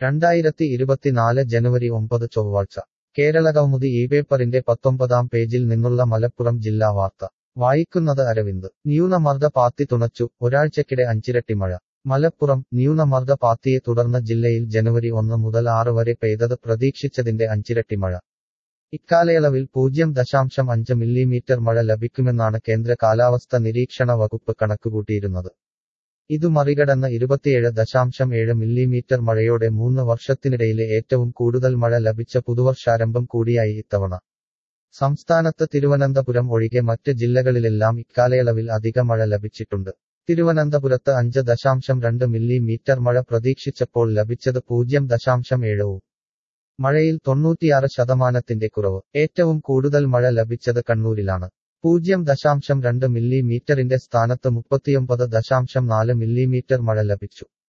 രണ്ടായിരത്തി ഇരുപത്തിനാല് ജനുവരി ഒമ്പത് ചൊവ്വാഴ്ച കേരളകൗമുദി ഈ പേപ്പറിന്റെ പത്തൊമ്പതാം പേജിൽ നിന്നുള്ള മലപ്പുറം ജില്ലാ വാർത്ത വായിക്കുന്നത് അരവിന്ദ് ന്യൂനമർദ്ദ പാത്തി തുണച്ചു ഒരാഴ്ചക്കിടെ അഞ്ചിരട്ടി മഴ മലപ്പുറം ന്യൂനമർദ്ദ പാത്തിയെ തുടർന്ന് ജില്ലയിൽ ജനുവരി ഒന്ന് മുതൽ ആറ് വരെ പെയ്തത് പ്രതീക്ഷിച്ചതിന്റെ അഞ്ചിരട്ടി മഴ ഇക്കാലയളവിൽ പൂജ്യം ദശാംശം അഞ്ച് മില്ലിമീറ്റർ മഴ ലഭിക്കുമെന്നാണ് കേന്ദ്ര കാലാവസ്ഥ നിരീക്ഷണ വകുപ്പ് കണക്കുകൂട്ടിയിരുന്നത് ഇതു മറികടന്ന് ഇരുപത്തിയേഴ് ദശാംശം ഏഴ് മില്ലിമീറ്റർ മഴയോടെ മൂന്ന് വർഷത്തിനിടയിലെ ഏറ്റവും കൂടുതൽ മഴ ലഭിച്ച പുതുവർഷാരംഭം കൂടിയായി ഇത്തവണ സംസ്ഥാനത്ത് തിരുവനന്തപുരം ഒഴികെ മറ്റ് ജില്ലകളിലെല്ലാം ഇക്കാലയളവിൽ അധിക മഴ ലഭിച്ചിട്ടുണ്ട് തിരുവനന്തപുരത്ത് അഞ്ച് ദശാംശം രണ്ട് മില്ലിമീറ്റർ മഴ പ്രതീക്ഷിച്ചപ്പോൾ ലഭിച്ചത് പൂജ്യം ദശാംശം ഏഴവും മഴയിൽ തൊണ്ണൂറ്റിയാറ് ശതമാനത്തിന്റെ കുറവ് ഏറ്റവും കൂടുതൽ മഴ ലഭിച്ചത് കണ്ണൂരിലാണ് പൂജ്യം ദശാംശം രണ്ട് മില്ലിമീറ്ററിന്റെ സ്ഥാനത്ത് മുപ്പത്തിയൊമ്പത് ദശാംശം നാല് മില്ലിമീറ്റർ മഴ ലഭിച്ചു